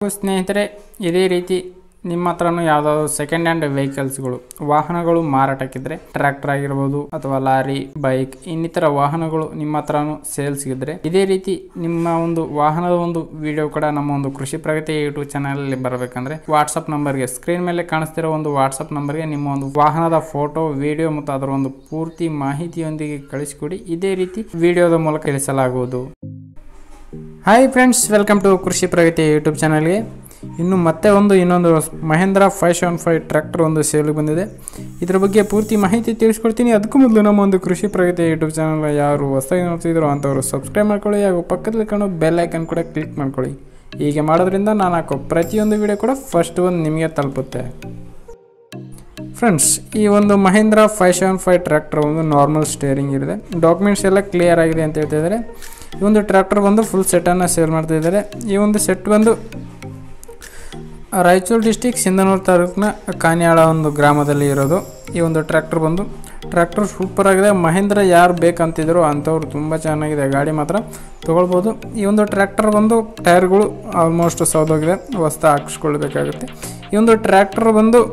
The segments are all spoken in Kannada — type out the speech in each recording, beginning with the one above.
ಸ್ನೇಹಿತರೆ ಇದೇ ರೀತಿ ನಿಮ್ಮ ಹತ್ರನೂ ಯಾವುದಾದ್ರು ಸೆಕೆಂಡ್ ಹ್ಯಾಂಡ್ ವೆಹಿಕಲ್ಸ್ಗಳು ವಾಹನಗಳು ಮಾರಾಟಕ್ಕಿದ್ರೆ ಟ್ರ್ಯಾಕ್ಟರ್ ಆಗಿರ್ಬೋದು ಅಥವಾ ಲಾರಿ ಬೈಕ್ ಇನ್ನಿತರ ವಾಹನಗಳು ನಿಮ್ಮ ಹತ್ರನೂ ಸೇಲ್ಸ್ಗಿದ್ರೆ ಇದೇ ರೀತಿ ನಿಮ್ಮ ಒಂದು ವಾಹನದ ಒಂದು ವಿಡಿಯೋ ಕೂಡ ನಮ್ಮ ಒಂದು ಕೃಷಿ ಪ್ರಗತಿ ಯೂಟ್ಯೂಬ್ ಚಾನಲಲ್ಲಿ ಬರಬೇಕಂದ್ರೆ ವಾಟ್ಸಪ್ ನಂಬರ್ಗೆ ಸ್ಕ್ರೀನ್ ಮೇಲೆ ಕಾಣಿಸ್ತಿರೋ ಒಂದು ವಾಟ್ಸಪ್ ನಂಬರ್ಗೆ ನಿಮ್ಮ ಒಂದು ವಾಹನದ ಫೋಟೋ ವಿಡಿಯೋ ಮತ್ತು ಅದರ ಒಂದು ಪೂರ್ತಿ ಮಾಹಿತಿಯೊಂದಿಗೆ ಕಳಿಸಿಕೊಡಿ ಇದೇ ರೀತಿ ವಿಡಿಯೋದ ಮೂಲಕ ತಿಳಿಸಲಾಗುವುದು ಹಾಯ್ ಫ್ರೆಂಡ್ಸ್ ವೆಲ್ಕಮ್ ಟು ಕೃಷಿ ಪ್ರಗತಿ ಯೂಟ್ಯೂಬ್ ಚಾನಲ್ಗೆ ಇನ್ನು ಮತ್ತೆ ಒಂದು ಇನ್ನೊಂದು Mahindra five seven five tractor ಒಂದು ಸೇಲ್ಗೆ ಬಂದಿದೆ ಇದ್ರ ಬಗ್ಗೆ ಪೂರ್ತಿ ಮಾಹಿತಿ ತಿಳಿಸ್ಕೊಡ್ತೀನಿ ಅದಕ್ಕೂ ಮೊದಲು ನಮ್ಮ ಒಂದು ಕೃಷಿ ಪ್ರಗತಿ ಯೂಟ್ಯೂಬ್ ಚಾನಲ್ ಯಾರು ಹೊಸದಾಗಿ ನೋಡ್ತಿದ್ರು ಅಂಥವ್ರು ಸಬ್ಸ್ಕ್ರೈಬ್ ಮಾಡ್ಕೊಳ್ಳಿ ಹಾಗೂ ಪಕ್ಕದಲ್ಲಿ ಕಾಣೋ ಬೆಲ್ ಐಕನ್ ಕೂಡ ಕ್ಲಿಕ್ ಮಾಡ್ಕೊಳ್ಳಿ ಹೀಗೆ ಮಾಡೋದ್ರಿಂದ ನಾನು ಹಾಕೋ ಪ್ರತಿಯೊಂದು ವಿಡಿಯೋ ಕೂಡ ಫಸ್ಟ್ ಒಂದು ನಿಮಗೆ ತಲುಪುತ್ತೆ ಫ್ರೆಂಡ್ಸ್ ಈ ಒಂದು Mahindra five seven five tractor ಒಂದು ನಾರ್ಮಲ್ ಸ್ಟೇರಿಂಗ್ ಇದೆ ಡಾಕ್ಯುಮೆಂಟ್ಸ್ ಎಲ್ಲ ಕ್ಲಿಯರ್ ಆಗಿದೆ ಅಂತ ಹೇಳ್ತಾ ಇದ್ದಾರೆ ಈ ಒಂದು ಟ್ರ್ಯಾಕ್ಟರ್ ಬಂದು ಫುಲ್ ಸೆಟ್ಟನ್ನು ಸೇಲ್ ಮಾಡ್ತಾ ಇದ್ದಾರೆ ಈ ಒಂದು ಸೆಟ್ ಬಂದು ರಾಯಚೂರು ಡಿಸ್ಟಿಕ್ ಸಿಂಧನೂರು ತಾಲೂಕಿನ ಕಾನ್ಯಾಳ ಒಂದು ಗ್ರಾಮದಲ್ಲಿ ಇರೋದು ಈ ಒಂದು ಟ್ರ್ಯಾಕ್ಟರ್ ಬಂದು ಟ್ರ್ಯಾಕ್ಟರ್ ಸೂಪರ್ ಆಗಿದೆ ಮಹೇಂದ್ರ ಯಾರು ಬೇಕಂತಿದ್ರು ಅಂಥವ್ರು ತುಂಬ ಚೆನ್ನಾಗಿದೆ ಗಾಡಿ ಮಾತ್ರ ತೊಗೊಳ್ಬೋದು ಈ ಒಂದು ಟ್ರ್ಯಾಕ್ಟರ್ ಬಂದು ಟೈರ್ಗಳು ಆಲ್ಮೋಸ್ಟ್ ಸೌದೋಗಿದೆ ಹೊಸ್ತ ಹಾಕ್ಸ್ಕೊಳ್ಬೇಕಾಗುತ್ತೆ ಈ ಒಂದು ಟ್ರ್ಯಾಕ್ಟರ್ ಬಂದು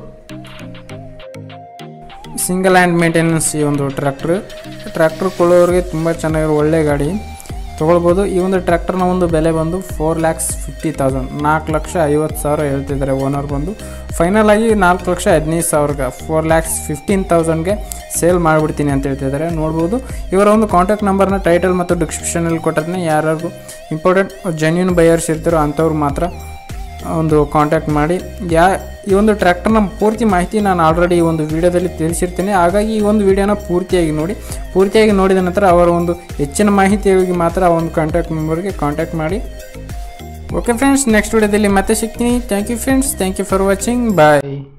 ಸಿಂಗಲ್ ಹ್ಯಾಂಡ್ ಮೇಂಟೆನೆನ್ಸ್ ಈ ಒಂದು ಟ್ರ್ಯಾಕ್ಟರ್ ಟ್ರ್ಯಾಕ್ಟರ್ ಕೊಳ್ಳೋರಿಗೆ ತುಂಬ ಚೆನ್ನಾಗಿರೋ ಒಳ್ಳೆ ಗಾಡಿ ತೊಗೊಳ್ಬೋದು ಈ ಒಂದು ಟ್ರ್ಯಾಕ್ಟರ್ನ ಒಂದು ಬೆಲೆ ಬಂದು ಫೋರ್ ಲ್ಯಾಕ್ಸ್ ಫಿಫ್ಟಿ ತೌಸಂಡ್ ನಾಲ್ಕು ಲಕ್ಷ ಐವತ್ತು ಸಾವಿರ ಹೇಳ್ತಿದ್ದಾರೆ ಓನರ್ ಬಂದು ಫೈನಲ್ ಆಗಿ ನಾಲ್ಕು ಲಕ್ಷ ಹದಿನೈದು ಸಾವಿರಕ್ಕೆ ಫೋರ್ ಲ್ಯಾಕ್ಸ್ ಫಿಫ್ಟೀನ್ ತೌಸಂಡ್ಗೆ ಸೇಲ್ ಮಾಡಿಬಿಡ್ತೀನಿ ಅಂತ ಹೇಳ್ತಿದ್ದಾರೆ ನೋಡ್ಬೋದು ಇವರ ಒಂದು ಕಾಂಟ್ಯಾಕ್ಟ್ ನಂಬರ್ನ ಟೈಟಲ್ ಮತ್ತು ಡಿಸ್ಕ್ರಿಪ್ಷನಲ್ಲಿ ಕೊಟ್ಟಿರ್ತೀನಿ ಯಾರ್ಯಾರಿಗೂ ಇಂಪಾರ್ಟೆಂಟ್ ಜೆನ್ಯೂನ್ ಬಯರ್ಸ್ ಇರ್ತಾರೋ ಅಂಥವ್ರು ಮಾತ್ರ ಒಂದು ಕಾಂಟ್ಯಾಕ್ಟ್ ಮಾಡಿ ಯಾ ಈ ಒಂದು ಟ್ರ್ಯಾಕ್ಟರ್ನ ಪೂರ್ತಿ ಮಾಹಿತಿ ನಾನು ಆಲ್ರೆಡಿ ಈ ಒಂದು ವಿಡಿಯೋದಲ್ಲಿ ತಿಳಿಸಿರ್ತೀನಿ ಹಾಗಾಗಿ ಈ ಒಂದು ವಿಡಿಯೋನ ಪೂರ್ತಿಯಾಗಿ ನೋಡಿ ಪೂರ್ತಿಯಾಗಿ ನೋಡಿದ ನಂತರ ಅವರ ಒಂದು ಹೆಚ್ಚಿನ ಮಾಹಿತಿಗಳಿಗೆ ಮಾತ್ರ ಆ ಒಂದು ಕಾಂಟ್ಯಾಕ್ಟ್ ನಂಬರ್ಗೆ ಕಾಂಟ್ಯಾಕ್ಟ್ ಮಾಡಿ ಓಕೆ ಫ್ರೆಂಡ್ಸ್ ನೆಕ್ಸ್ಟ್ ವಿಡಿಯೋದಲ್ಲಿ ಮತ್ತೆ ಸಿಗ್ತೀನಿ thank you friends thank you for watching bye